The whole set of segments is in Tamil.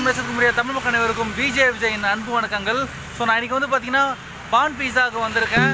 உலகம் பேசுறதுக்கு முடியாத தமிழ் மக்கள் அனைவருக்கும் விஜய் விஜயின் அன்பு வணக்கங்கள் ஸோ நான் இன்னைக்கு வந்து பார்த்தீங்கன்னா பான் பீஸாவுக்கு வந்திருக்கேன்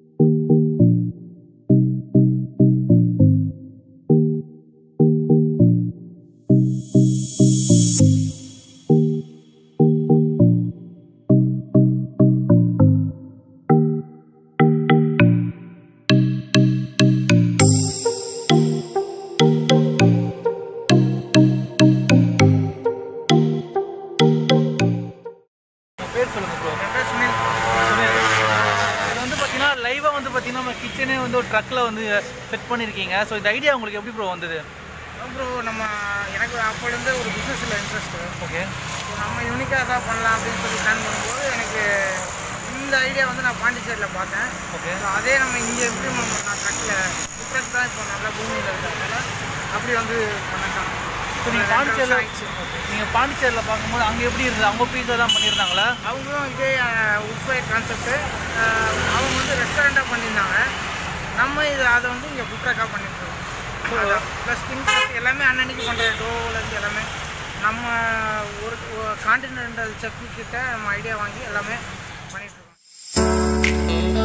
உங்க பேர் சொல்லுங்க ப்ரோ சுனில் இது வந்து பார்த்தீங்கன்னா லைவாக வந்து பார்த்தீங்கன்னா நம்ம கிச்சனே வந்து ஒரு ட்ரக்கில் வந்து செட் பண்ணியிருக்கீங்க ஸோ இந்த ஐடியா உங்களுக்கு எப்படி ப்ரோ வந்தது அப்புறம் நம்ம எனக்கு அப்போலேருந்து ஒரு பிஸ்னஸில் இன்ட்ரெஸ்ட்டு ஓகே நம்ம யூனிக்காக எதாவது பண்ணலாம் அப்படின்னு சொல்லி பிளான் பண்ணும்போது எனக்கு இந்த ஐடியா வந்து நான் பாண்டிச்சேரியில் பார்த்தேன் ஓகே ஸோ அதே நம்ம இங்கே இம்ப்ளிமெண்ட் பண்ணலாம் ட்ரக்கில் ட்ரக் தான் இப்போ நல்லா பூமியில் இருக்கிறதால அப்படி வந்து பண்ணலாம் ஸோ நீங்கள் பாண்டிச்சேரியில் நீங்கள் பாண்டிச்சேரியில் பார்க்கும்போது அங்கே எப்படி இருந்தது அவங்க பீஸா தான் பண்ணியிருந்தாங்களா அவங்களும் இதே உட்ஃபை கான்செப்ட்டு அவங்க வந்து ரெஸ்டாரண்ட்டாக பண்ணியிருந்தாங்க நம்ம இது அதை வந்து இங்கே ஃபுட்ரக்காக பண்ணிட்டுருக்கோம் ப்ளஸ் திங்ஸ் எல்லாமே அன்னன்னைக்கு பண்ணுற டோலேருந்து எல்லாமே நம்ம ஒரு கான்டினென்டல் செஃப் கிட்ட நம்ம ஐடியா வாங்கி எல்லாமே பண்ணிகிட்ருக்கோம்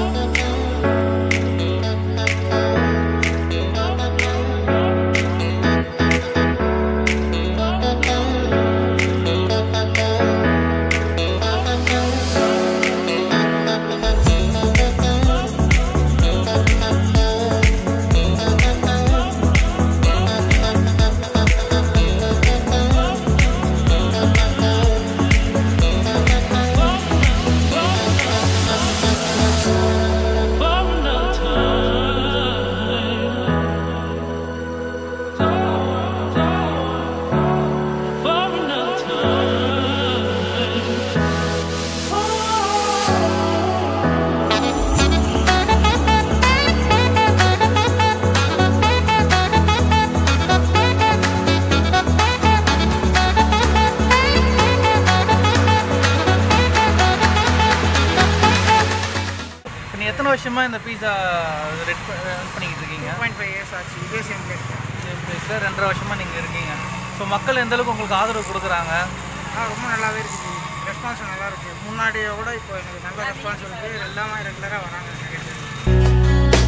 இப்போ நீ எத்தனை வருஷமா இந்த பீஸா ரெட் ரன் பண்ணிக்கிட்டு இருக்கீங்க பாயிண்ட் ஃபைவ் இயர்ஸ் ஆச்சு இதே சேம் பிளேஸ் சேம் பிளேஸில் ரெண்டரை வருஷமாக நீங்கள் இருக்கீங்க ஸோ மக்கள் எந்த அளவுக்கு உங்களுக்கு ஆதரவு கொடுக்குறாங்க ஆ ரொம்ப நல்லாவே இருக்குது ரெஸ்பான்ஸ் நல்லா இருக்குது முன்னாடியை விட இப்போ எனக்கு நல்ல ரெஸ்பான்ஸ் இருக்குது எல்லாமே ரெகுலராக வராங்க நிறைய பேர்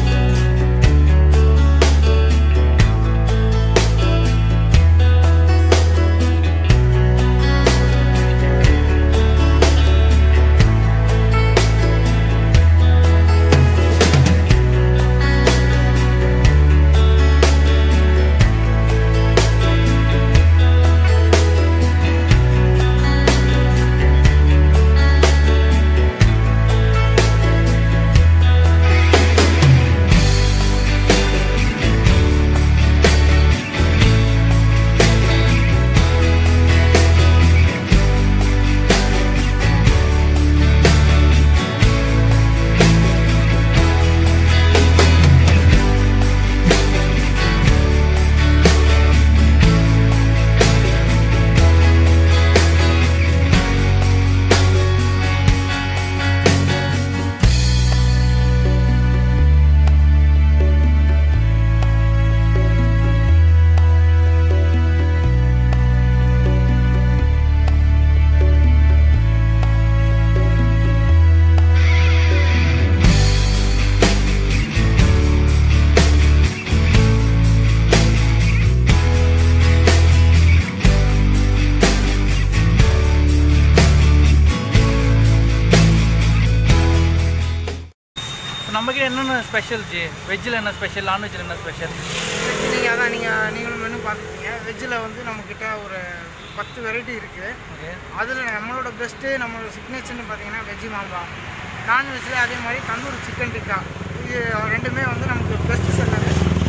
இப்போ நம்மக்கிட்ட என்னென்ன ஸ்பெஷல் ஜி வெஜ்ஜில் என்ன ஸ்பெஷல் நான்வெஜ்ஜில் என்ன ஸ்பெஷல் நீங்கள் அதான் நீங்கள் நீங்களும் மெனு பார்த்துருக்கீங்க வெஜ்ஜில் வந்து நம்மக்கிட்ட ஒரு பத்து வெரைட்டி இருக்குது ஓகே அதில் நம்மளோட பெஸ்ட்டு நம்மளோட சிக்னேச்சர்னு பார்த்தீங்கன்னா வெஜ்ஜி மாம்பா நான்வெஜ்லேயே அதே மாதிரி தந்தூரி சிக்கன் டிக்கா இது ரெண்டுமே வந்து நமக்கு பெஸ்ட்டு செல்லர்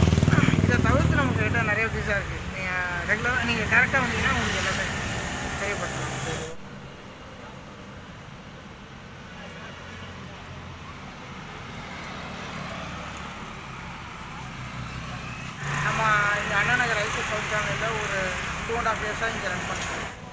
இதை தவிர்த்து நமக்கு கிட்ட நிறைய பீஸாக இருக்குது நீங்கள் ரெகுலராக நீங்கள் டேரெக்டாக வந்தீங்கன்னா உங்களுக்கு எல்லாமே தெரியப்படுத்தலாம் நம்ம இந்த அண்ணா நகர் ஐசி சவுத் சேனலில் ஒரு டூ அண்ட் ஹாஃப் இயர்ஸாக இங்கே ரன் பண்ணுறோம்